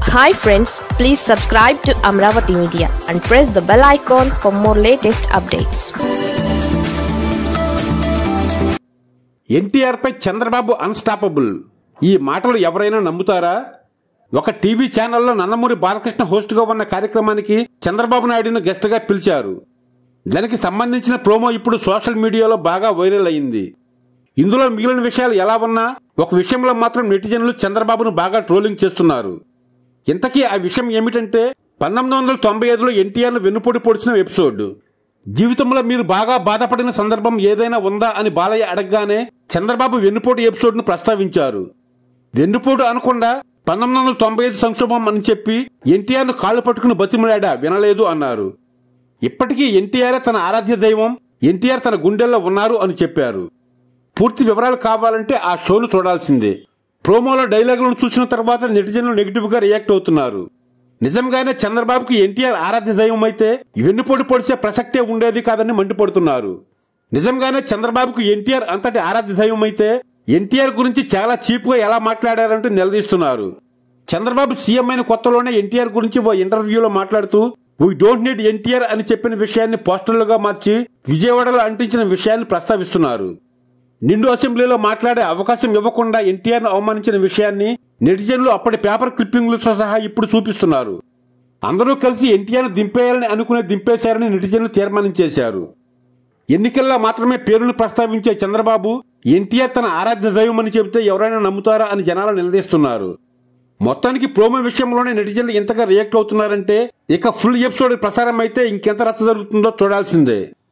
hi friends please subscribe to Amaravati media and press the bell icon for more latest updates NTR పై Chandrababu unstoppable ఈ మాటలు ఎవరైనా నమ్ముతారా ఒక టీవీ ఛానల్లో నందమూరి బాలకృష్ణ హోస్ట్గా ఉన్న కార్యక్రమానికి చంద్రబాబు నాయుడును గెస్ట్గా పిలిచారు దానికి సంబంధించిన ప్రోమో ఇప్పుడు సోషల్ మీడియాలో బాగా వైరల్ అయింది ఇందులో మిగిలిన విషయాలు ఎలా ఉన్నా ఒక విషయంలో మాత్రం నెటిజన్లు చంద్రబాబును బాగా ట్రోలింగ్ చేస్తున్నారు ఇంతకీ ఆ విషయం ఏమిటంటే పంతొమ్మిది వందల తొంభై ఐదులో ఎన్టీఆర్ను వెన్నుపోటు పొడిచిన ఎపిసోడ్ జీవితంలో మీరు బాగా బాధపడిన సందర్భం ఏదైనా ఉందా అని బాలయ్య అడగగానే చంద్రబాబు వెన్నుపోటు ఎపిసోడ్ను ప్రస్తావించారు వెన్నుపోటు అనకుండా పంతొమ్మిది వందల తొంభై ఐదు సంక్షోభం అని చెప్పి ఎన్టీఆర్ను కాళ్ళు పట్టుకుని బతిమలాడా వినలేదు అన్నారు ఇప్పటికీ ఎన్టీఆర్ తన ఆరాధ్య దైవం ఎన్టీఆర్ తన గుండెల్లో ఉన్నారు అని చెప్పారు పూర్తి వివరాలు కావాలంటే ఆ షోను చూడాల్సిందే ప్రోమోలో డైలాగులను చూసిన తర్వాత నెటిజన్లు నెగిటివ్ గా రియాక్ట్ అవుతున్నారు నిజంగానే చంద్రబాబుకి ఎన్టీఆర్ ఆరాధ్య దైవం అయితే వెన్నుపోటు పొడిచే ప్రసక్తే ఉండేది కాదని మండిపడుతున్నారు నిజంగానే చంద్రబాబుకు ఎన్టీఆర్ అంతటి ఆరాధ్య దైవం అయితే ఎన్టీఆర్ గురించి చాలా చీప్ గా ఎలా మాట్లాడారంటూ నిలదీస్తున్నారు చంద్రబాబు సీఎం అయిన కొత్తలోనే ఎన్టీఆర్ గురించి ఓ ఇంటర్వ్యూలో మాట్లాడుతూ వీ డోంట్ నీడ్ ఎన్టీఆర్ అని చెప్పిన విషయాన్ని పోస్టర్లుగా మార్చి విజయవాడలో అంటించిన విషయాన్ని ప్రస్తావిస్తున్నారు నిండు అసెంబ్లీలో మాట్లాడే అవకాశం ఇవ్వకుండా ఎన్టీఆర్ను అవమానించిన విషయాన్ని నెటిజన్లు అప్పటి పేపర్ క్లిప్పింగ్లతో సహా ఇప్పుడు చూపిస్తున్నారు అందరూ కలిసి ఎన్టీఆర్ను దింపేయాలని అనుకునే దింపేశారని నెటిజన్లు తీర్మానించేశారు ఎన్నికల్లో మాత్రమే పేరును ప్రస్తావించే చంద్రబాబు ఎన్టీఆర్ తన ఆరాధ్య దైవం అని చెబితే ఎవరైనా నమ్ముతారా అని జనాలు నిలదీస్తున్నారు మొత్తానికి ప్రోమో విషయంలోనే నెటిజన్లు ఇంతగా రియాక్ట్ అవుతున్నారంటే ఇక ఫుల్ ఎపిసోడ్ ప్రసారం అయితే ఇంకెంత రచ్చ జరుగుతుందో చూడాల్సిందే